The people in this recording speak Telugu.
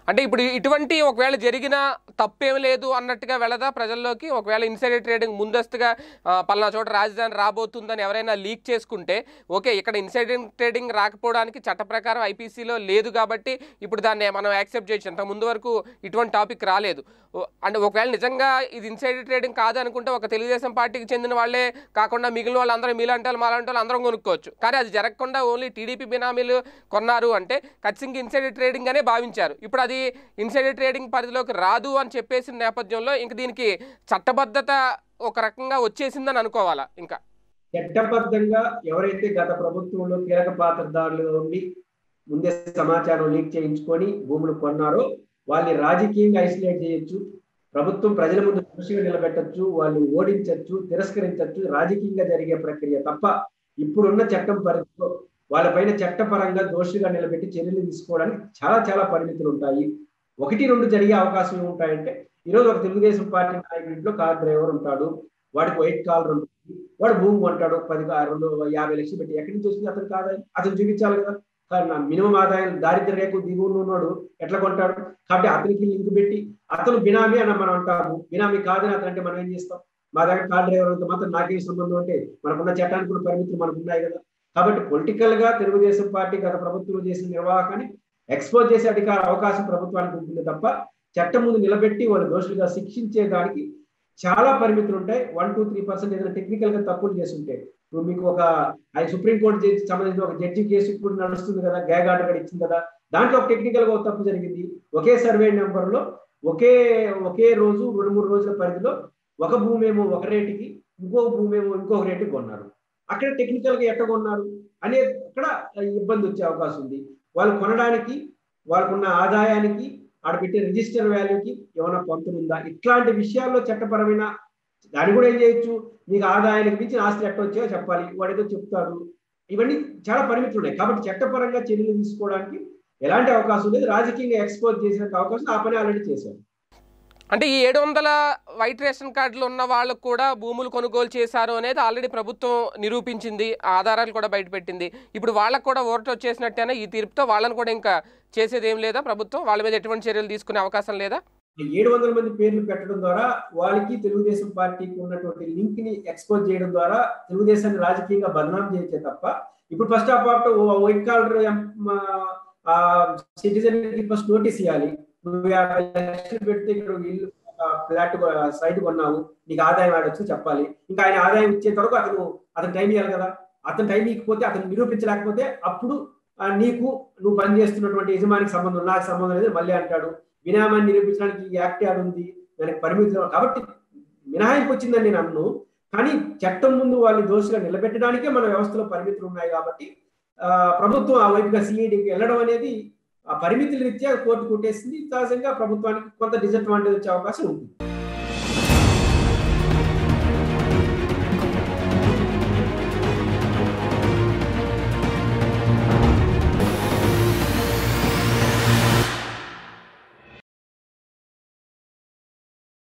అంటే ఇప్పుడు ఇటువంటి ఒకవేళ జరిగిన తప్పేం లేదు అన్నట్టుగా వెళ్ళదా ప్రజల్లోకి ఒకవేళ ఇన్సైడర్ ట్రేడింగ్ ముందస్తుగా ఆ, పలానా చోట రాజధాని రాబోతుందని ఎవరైనా లీక్ చేసుకుంటే ఓకే ఇక్కడ ఇన్సైడర్ ట్రేడింగ్ రాకపోవడానికి చట్ట ప్రకారం ఐపీసీలో లేదు కాబట్టి ఇప్పుడు దాన్ని మనం యాక్సెప్ట్ చేయొచ్చు అంత ముందు వరకు ఇటువంటి టాపిక్ రాలేదు ఓ- అంటే ఒకవేళ నిజంగా ఇది ఇన్సైడర్ ట్రేడింగ్ కాదు అనుకుంటే ఒక తెలుగుదేశం పార్టీకి చెందిన వాళ్ళే కాకుండా మిగిలిన వాళ్ళందరూ మీలాంటి వాళ్ళు మాలాంటి వాళ్ళు అందరం కొనుక్కోవచ్చు కానీ అది జరగకుండా ఓన్లీ టీడీపీ బినామీలు కొన్నారు అంటే ఖచ్చితంగా ఇన్సైడర్ ట్రేడింగ్ అనే భావించారు ఇప్పుడు అది ఇన్సైడర్ ట్రేడింగ్ పరిధిలోకి రాదు అని చెప్పేసిన నేపథ్యంలో ఇంక దీనికి చట్టబద్ధత ఒక రకంగా వచ్చేసిందని అనుకోవాలా ఇంకా చట్టబద్ధంగా ఎవరైతే గత ప్రభుత్వంలో కీలక పాత్రదారులు ఉండి ముందే సమాచారం లీక్ చేయించుకొని భూములు కొన్నారో వాళ్ళని రాజకీయంగా ఐసోలేట్ చేయొచ్చు ప్రభుత్వం ప్రజల ముందు దృష్టిగా నిలబెట్టచ్చు వాళ్ళు ఓడించవచ్చు తిరస్కరించవచ్చు రాజకీయంగా జరిగే ప్రక్రియ తప్ప ఇప్పుడున్న చట్టం పరిధిలో వాళ్ళపైన చట్టపరంగా దోషిగా నిలబెట్టి చర్యలు తీసుకోవడానికి చాలా చాలా పరిమితులు ఉంటాయి ఒకటి రెండు జరిగే అవకాశం ఏముంటాయంటే ఈరోజు ఒక తెలుగుదేశం పార్టీ నాయకుడిలో కార్ డ్రైవర్ ఉంటాడు వాడికి వైట్ కాలర్ ఉంటుంది వాడు భూమి కొంటాడు పది కా- రెండు యాభై లక్షలు పెట్టి ఎక్కడి నుంచి వస్తుంది అతనికి ఆదాయం అతను చూపించాలి కదా కానీ నా మినిమం ఆదాయం దారిద్ర్య రేఖ దిగువన ఉన్నాడు ఎట్లా కొంటాడు కాబట్టి అతనికి లింక్ పెట్టి అతను బినామీ అని మనం అంటాము బినామీ కాదని అతను అంటే మనం ఏం చేస్తాం మా దగ్గర కార్ డ్రైవర్ అంత మాత్రం నాకేం సంబంధం అంటే మనకున్న చట్టానికి కూడా పరిమితులు మనకు ఉన్నాయి కదా కాబట్టి పొలిటికల్ గా తెలుగుదేశం పార్టీ గత ప్రభుత్వంలో చేసిన నిర్వాహకాన్ని ఎక్స్పోజ్ చేసే అధికార అవకాశం ప్రభుత్వానికి ఉంటుంది తప్ప చట్టం ముందు నిలబెట్టి వాళ్ళు దోషులుగా శిక్షించే దానికి చాలా పరిమితులు ఉంటాయి వన్ టూ త్రీ పర్సెంట్ ఏదైనా టెక్నికల్ గా తప్పులు చేస్తుంటే ఇప్పుడు మీకు ఒక ఆయన సుప్రీంకోర్టు జడ్జి సంబంధించిన ఒక జడ్జి కేసు ఇప్పుడు నడుస్తుంది కదా గ్యాగ్ ఆర్డర్ కూడా ఇచ్చింది కదా దాంట్లో ఒక టెక్నికల్ గా ఒక తప్పు జరిగింది ఒకే సర్వే నెంబర్ లో ఒకే ఒకే రోజు రెండు మూడు రోజుల పరిధిలో ఒక భూమి ఏమో ఒక రేటుకి ఇంకో భూమి ఏమో ఇంకొక రేటుకి కొన్నారు అక్కడ టెక్నికల్ గా ఎట్ట కొన్నారు అనే అక్కడ ఇబ్బంది వచ్చే అవకాశం ఉంది వాళ్ళు కొనడానికి వాళ్ళకున్న ఆదాయానికి ఆడ పెట్టే రిజిస్టర్ వాల్యూకి ఏమైనా పొంతునుందా ఇట్లాంటి విషయాల్లో చట్టపరమైన దాన్ని కూడా ఏం చేయొచ్చు మీకు ఆదాయానికి మించిన ఆస్తులు ఎట్ట వచ్చాయో చెప్పాలి వాడు ఏదో చెప్తాడు ఇవన్నీ చాలా పరిమితులు ఉన్నాయి కాబట్టి చట్టపరంగా చర్యలు తీసుకోవడానికి ఎలాంటి అవకాశం లేదు రాజకీయంగా ఎక్స్పోజ్ చేసిన అవకాశం ఆ పని ఆల్రెడీ చేశారు అంటే ఈ ఏడు వందల వైట్ రేషన్ కార్డులు ఉన్న వాళ్ళకు కూడా భూములు కొనుగోలు చేశారు అనేది ఆల్రెడీ ప్రభుత్వం నిరూపించింది ఆ ఆధారాలు కూడా బయటపెట్టింది ఇప్పుడు వాళ్ళకు కూడా ఓటు వచ్చేసినట్టేనా ఈ తీర్పుతో వాళ్ళని కూడా ఇంకా చేసేది ఏం లేదా ప్రభుత్వం వాళ్ళ మీద ఎటువంటి చర్యలు తీసుకునే అవకాశం లేదా ఏడు వందల మంది పేర్లు పెట్టడం ద్వారా వాళ్ళకి తెలుగుదేశం పార్టీకి ఉన్నటువంటి లింక్ ని ఎక్స్పోజ్ చేయడం ద్వారా తెలుగుదేశాన్ని రాజకీయంగా బదనాం చేయొచ్చే తప్ప ఇప్పుడు first of all white collar citizen కి ఫస్ట్ నోటీస్ ఇవ్వాలి నువ్వు యాభై లక్షలు పెడితే ఇక్కడ ఒక ఇల్లు ఫ్లాట్ సైట్ కొన్నావు నీకు ఆదాయం ఆడొచ్చు చెప్పాలి ఇంకా ఆయన ఆదాయం ఇచ్చేంత వరకు అతను అతను టైం ఇవ్వాలి కదా అతను టైం ఇవ్వకపోతే అతను నిరూపించలేకపోతే అప్పుడు ఆ, నీకు నువ్వు పనిచేస్తున్నటువంటి యజమానికి సంబంధం నాకు సంబంధం లేదు మళ్ళీ అంటాడు వినామాన్ని నిరూపించడానికి ఈ యాక్ట్ యాడ్ ఉంది దానికి పరిమితులు కాబట్టి మినహాయింపు వచ్చిందని నేను అన్ను కానీ చట్టం ముందు వాళ్ళని దోషిగా నిలబెట్టడానికే మన వ్యవస్థలో పరిమితులు ఉన్నాయి కాబట్టి ఆ, ప్రభుత్వం ఆ వైపుగా సిఐడికి వెళ్ళడం అనేది ఆ పరిమితుల రీత్యా కోర్టు కొట్టేసింది సహజంగా ప్రభుత్వానికి కొంత డిసడ్వాంటేజ్ వచ్చే అవకాశం ఉంటుంది